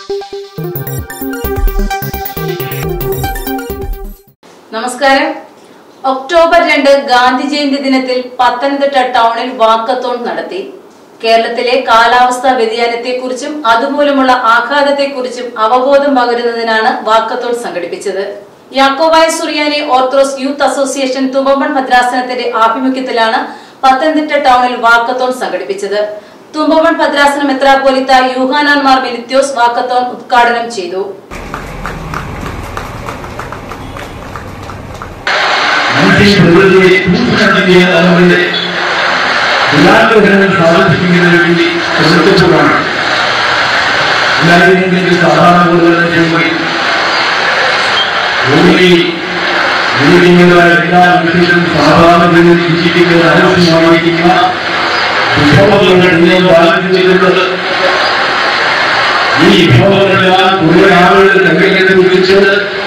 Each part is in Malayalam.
നമസ്കാരം ഒക്ടോബർ രണ്ട് ഗാന്ധി ജയന്തി ദിനത്തിൽ പത്തനംതിട്ട ടൗണിൽ വാക്കത്തോൺ നടത്തി കേരളത്തിലെ കാലാവസ്ഥാ വ്യതിയാനത്തെക്കുറിച്ചും അതുമൂലമുള്ള ആഘാതത്തെക്കുറിച്ചും അവബോധം പകരുന്നതിനാണ് വാക്കത്തോൺ സംഘടിപ്പിച്ചത് Yakobaya Suriyani Orthodox Youth Association Thumpamon ഭദ്രാസനത്തിന്റെ ആഭിമുഖ്യത്തിലാണ് പത്തനംതിട്ട ടൗണിൽ വാക്കത്തോൺ സംഘടിപ്പിച്ചത് തുമ്പമൺ ഭദ്രാസന മെത്രാപ്പോലിത്ത യൂഹാനാൻമാർ മിലിത്യോസ് വാക്കത്തോൺ ഉദ്ഘാടനം ചെയ്തു മനുഷ്യ പ്രകൃതിയെ ചൂഷണത്തിന്റെ തലമുറയെ ദുരാഗ്രഹങ്ങൾ സാധിപ്പിക്കുന്നതിന് വേണ്ടി ശ്രമിച്ചപ്പോഴാണ് എല്ലാവരും സാധാരണ പോലെ ചെയ്യുമ്പോൾ ഭൂമിയിൽ ജീവിക്കുന്നതായ എല്ലാ മനുഷ്യരും സാധാരണ രീതിയിൽ ചിന്തിക്കുന്നത് ആവശ്യമായിരിക്കുന്ന വിഭവങ്ങളുടെ ഇന്നും ബാധിച്ചിട്ടുള്ളത് ഈ വിഭവങ്ങളെല്ലാം കുറെ ആളുകൾ കൈകളിൽ കുറിച്ച്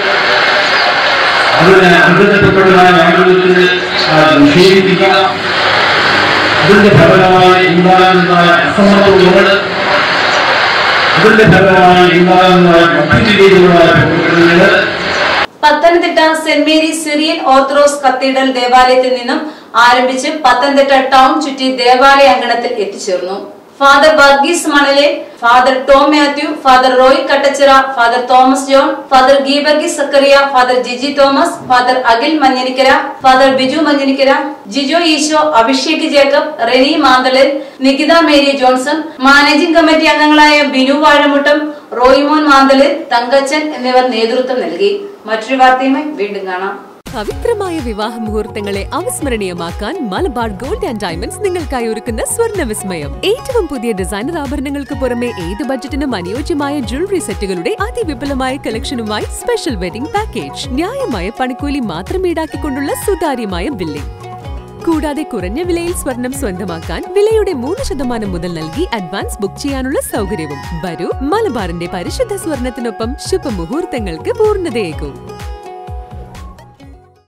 അതിനെ അന്തരപ്പെട്ടതായ ആളുകൾക്ക് നിഷേധിക്കുക അതിന്റെ ഫലമായി ഉണ്ടാകുന്നതായ അസമത്വങ്ങൾ അതിന്റെ ഫലമായി ഉണ്ടാകുന്നതായ മറ്റു രീതിയിലുള്ള പ്രവർത്തനങ്ങൾ Pathanamthitta Saint Mary's Syrian Orthodox Cathedral ദേവാലയത്തിൽ നിന്നും ആരംഭിച്ച് പത്തനംതിട്ട ടൗൺ ചുറ്റി ദേവാലയ അങ്കണത്തിൽ എത്തിച്ചേർന്നു Father Varghese Manale Father Tom Mathew Father Roy Kattachira Father Thomas John Father ഗീബർഗീസ് Zacharia Father Jiji Thomas Father Akhil Manjanikkara Father Biju Manjanikkara Jijo Eesho Abhishek Jacob Reni Manthalan Nikita Mary Johnson managing committee അംഗങ്ങളായ ബിനു വാഴമുട്ടം റോയിമോൻ മാന്തലിൻ തങ്കച്ചൻ എന്നിവർ നേതൃത്വം നൽകി മറ്റൊരു വാർത്തയുമായി വീണ്ടും കാണാം പവിത്രമായ വിവാഹ മുഹൂർത്തങ്ങളെ അവിസ്മരണീയമാക്കാൻ മലബാർ ഗോൾഡ് ആൻഡ് ഡയമണ്ട്സ് നിങ്ങൾക്കായി ഒരുക്കുന്ന സ്വർണ്ണ വിസ്മയം ഏറ്റവും പുതിയ ഡിസൈനർ ആഭരണങ്ങൾക്ക് പുറമെ ഏത് ബഡ്ജറ്റിനും അനുയോജ്യമായ ജ്വല്ലറി സെറ്റുകളുടെ അതിവിപുലമായ കളക്ഷനുമായി സ്പെഷ്യൽ വെഡിംഗ് പാക്കേജ് ന്യായമായ പണിക്കൂലി മാത്രം ഈടാക്കിക്കൊണ്ടുള്ള സുതാര്യമായ ബില്ലിംഗ് കൂടാതെ കുറഞ്ഞ വിലയിൽ സ്വർണം സ്വന്തമാക്കാൻ വിലയുടെ മൂന്ന് ശതമാനം മുതൽ നൽകി അഡ്വാൻസ് ബുക്ക് ചെയ്യാനുള്ള സൗകര്യവും വരൂ മലബാറിന്റെ പരിശുദ്ധ സ്വർണത്തിനൊപ്പം ശുഭമുഹൂർത്തങ്ങൾക്ക് പൂർണ്ണതയേകൂ